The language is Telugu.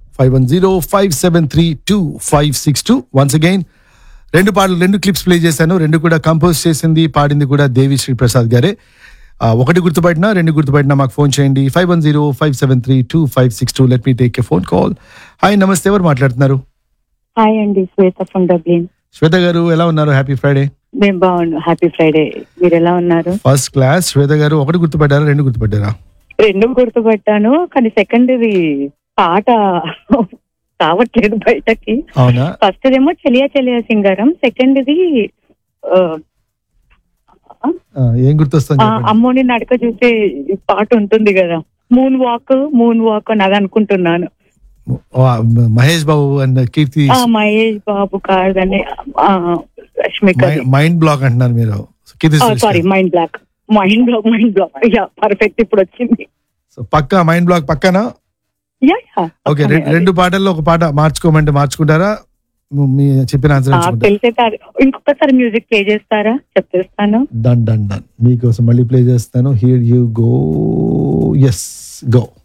Five one zero five seven three two five six two once again రెండు పాటలు రెండు క్లిప్స్ ప్లే చేశాను రెండు కూడా కంపోజ్ చేసింది పాడింది కూడా దేవి శ్రీ ప్రసాద్ గారే ఆ, ఒకటి గుర్తుపడినా రెండు గుర్తుపడినా మాకు ఫోన్ చేయండి five one zero five seven three two five six two let me take a phone call hi నమస్తే ఎవరు మాట్లాడుతున్నారు హాయ్ అండి శ్వేత ఫ్రమ్ డబ్లిన్ శ్వేత గారు ఎలా ఉన్నారు హ్యాపీ ఫ్రైడే మేము బాగున్నాం హ్యాపీ ఫ్రైడే మీరు ఎలా ఉన్నారు ఫస్ట్ క్లాస్ శ్వేత గారు ఒకటి గుర్తుపడ్డారా రెండు గుర్తుపడ్డారా రెండు గుర్తుపట్టాను కానీ సెకండ్ ఇది పాట రావట్లేదు బయటకి అవునా ఫస్ట్ ఏమో చెలియా చెలియా సింగారం సెకండ్ ఇది ఆ, ఆ, ఏం గుర్తొస్తుంది ఆ, అమ్మోని నడక చూసే ఈ పాట ఉంటుంది కదా మూన్ వాక్ మూన్ వాక్ అని అది అనుకుంటున్నాను మహేష్ బాబు అండ్ కీర్తి ఆ మహేష్ బాబు కాదని రష్మిక మైండ్ బ్లాక్ అంటున్నారు మీరు కీర్తి సురేష్ సారీ గారు. Mind block mind block mind block yeah perfect ఇప్పుడు వచ్చింది సో పక్కా మైండ్ బ్లాక్ పక్కన యా యా ఓకే రె- రెండు పాటల్లో ఒక పాట మార్చుకోమంటే మార్చుకుంటారా ము- మీ చెప్పిన ఆన్సర్ ఆ, తెలిసే కాదు ఇంకొకసారి మ్యూజిక్ ప్లే చేస్తారా చెప్పేస్తాను డన్ డన్ డన్ మీకోసం మళ్ళీ ప్లే చేస్తాను here you go yes go